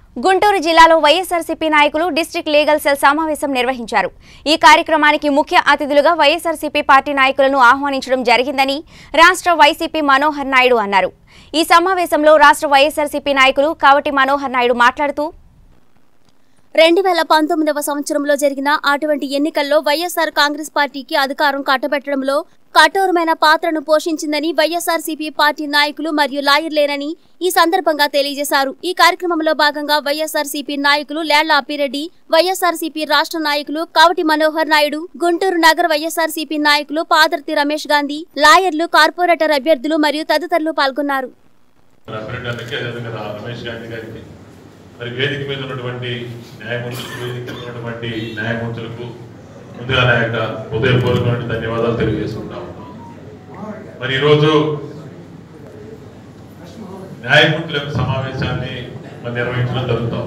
గుంటూరు జిల్లాలో వైఎస్ఆర్సీపీ నాయకులు district legal cell సమావేశం నిర్వహించారు ఈ కార్యక్రమానికి ముఖ్య అతిథులుగా వైఎస్ఆర్సీపీ పార్టీ నాయకులను ఆహ్వానించడం జరిగిందని రాష్ట్ర వైసీపీ మనోహర్ నాయుడు అన్నారు ఈ సమావేశంలో రాష్ట్ర వైఎస్ఆర్సీపీ నాయకులు కావటి మనోహర్ నాయుడు మాట్లాడుతూ రెండు వేల పంతొమ్మిదవ సంవత్సరంలో జరిగిన అటువంటి ఎన్నికల్లో వైఎస్ఆర్ కాంగ్రెస్ పార్టీకి అధికారం కట్టబెట్టడంలో కఠోరమైన పాత్రను పోషించిందని వైఎస్ఆర్సీపీ పార్టీ నాయకులు మరియు లాయర్లేనని ఈ సందర్భంగా తెలియజేశారు ఈ కార్యక్రమంలో భాగంగా వైఎస్ఆర్సీపీ నాయకులు లేళ్ల అప్పిరెడ్డి వైఎస్ఆర్సీపీ రాష్ట్ర నాయకులు కావటి మనోహర్ నాయుడు గుంటూరు నగర వైఎస్ఆర్సీపీ నాయకులు పాదర్తి రమేష్ గాంధీ లాయర్లు కార్పొరేటర్ అభ్యర్థులు మరియు తదితరులు పాల్గొన్నారు అభ్యర్థులకి అదేవిధంగా రా- రమేష్ గాంధీ గారికి మరి వేదిక మీద ఉన్నటువంటి న్యాయమూర్తులకు వేదిక మీద ఉన్నటువంటి న్యాయమూర్తులకు ముందుగా నా యొక్క హృదయపూర్వకమైన ధన్యవాదాలు తెలియజేసుకుంటాం మరి ఈరోజు న్యాయమూర్తుల యొక్క సమావేశాన్ని మరి నిర్వహించడం జరుగుతాం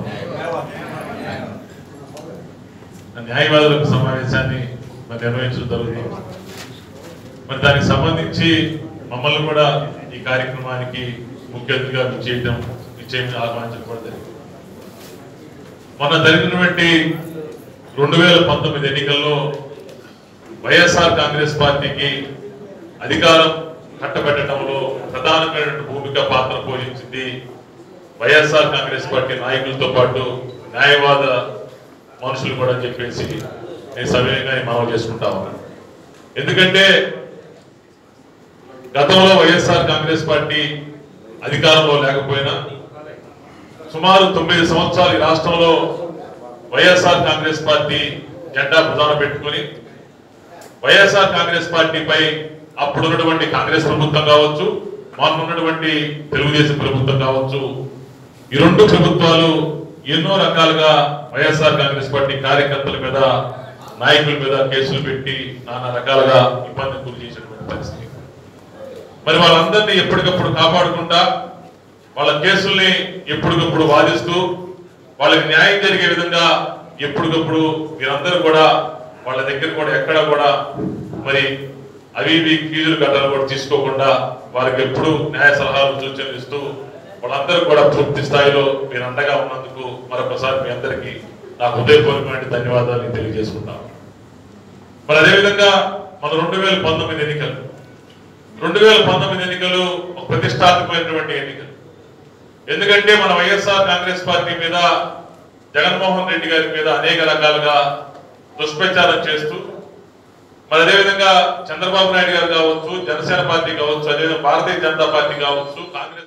న్యాయవాదుల యొక్క సమావేశాన్ని మరి నిర్వహించడం జరుగుతాం మరి దానికి సంబంధించి మమ్మల్ని కూడా ఈ కార్యక్రమానికి ముఖ్య అతిథిగా విచ్చేయటం విచ్చేయమని ఆహ్వానించడం కూడా జరిగింది మొన్న జరిగినటువంటి రెండు వేల పంతొమ్మిది ఎన్నికల్లో వైఎస్ఆర్ కాంగ్రెస్ పార్టీకి అధికారం కట్టబెట్టడంలో ప్రధానమైన భూమిక పాత్ర పోషించింది వైఎస్ఆర్ కాంగ్రెస్ పార్టీ నాయకులతో పాటు న్యాయవాద మనుషులు కూడా అని చెప్పేసి నేను సవినయంగా మనవి చేసుకుంటా ఉన్నాను ఎందుకంటే గతంలో వైఎస్ఆర్ కాంగ్రెస్ పార్టీ అధికారంలో లేకపోయినా సుమారు తొమ్మిది సంవత్సరాలు ఈ రాష్ట్రంలో వైఎస్ఆర్ కాంగ్రెస్ పార్టీ జెండా ప్రధాన పెట్టుకుని వైఎస్ఆర్ కాంగ్రెస్ పార్టీపై అప్పుడున్నటువంటి కాంగ్రెస్ ప్రభుత్వం కావచ్చు మొన్న ఉన్నటువంటి తెలుగుదేశం ప్రభుత్వం కావచ్చు ఈ రెండు ప్రభుత్వాలు ఎన్నో రకాలుగా వైఎస్ఆర్ కాంగ్రెస్ పార్టీ కార్యకర్తల మీద నాయకుల మీద కేసులు పెట్టి నానా రకాలుగా ఇబ్బంది గురి చేసినటువంటి పరిస్థితి మరి వాళ్ళందరినీ ఎప్పటికప్పుడు కాపాడుకుంటా వాళ్ళ కేసుల్ని ఎప్పటికప్పుడు వాదిస్తూ వాళ్ళకి న్యాయం జరిగే విధంగా ఎప్పటికప్పుడు మీరందరూ కూడా వాళ్ళ దగ్గర కూడా ఎక్కడ కూడా మరి అవి ఇవి ఫీజులు గడ్డలు కూడా తీసుకోకుండా వారికి ఎప్పుడు న్యాయ సలహాలు సూచనలు ఇస్తూ వాళ్ళందరూ కూడా పూర్తి స్థాయిలో మీరు అండగా ఉన్నందుకు మరొకసారి మీ అందరికీ నా హృదయపూర్వకమైన ధన్యవాదాలు తెలియజేసుకుంటాను మరి అదేవిధంగా మన రెండు వేల పంతొమ్మిది ఎన్నికలు రెండు వేల పంతొమ్మిది ఎన్నికలు ఒక ప్రతిష్టాత్మకమైనటువంటి ఎన్నికలు ఎందుకంటే మన వైఎస్ఆర్ కాంగ్రెస్ పార్టీ మీద జగన్మోహన్ రెడ్డి గారి మీద అనేక రకాలుగా దుష్ప్రచారం చేస్తూ మరి అదేవిధంగా చంద్రబాబు నాయుడు గారు కావచ్చు జనసేన పార్టీ కావచ్చు అదేవిధంగా భారతీయ జనతా పార్టీ కావచ్చు కాంగ్రెస్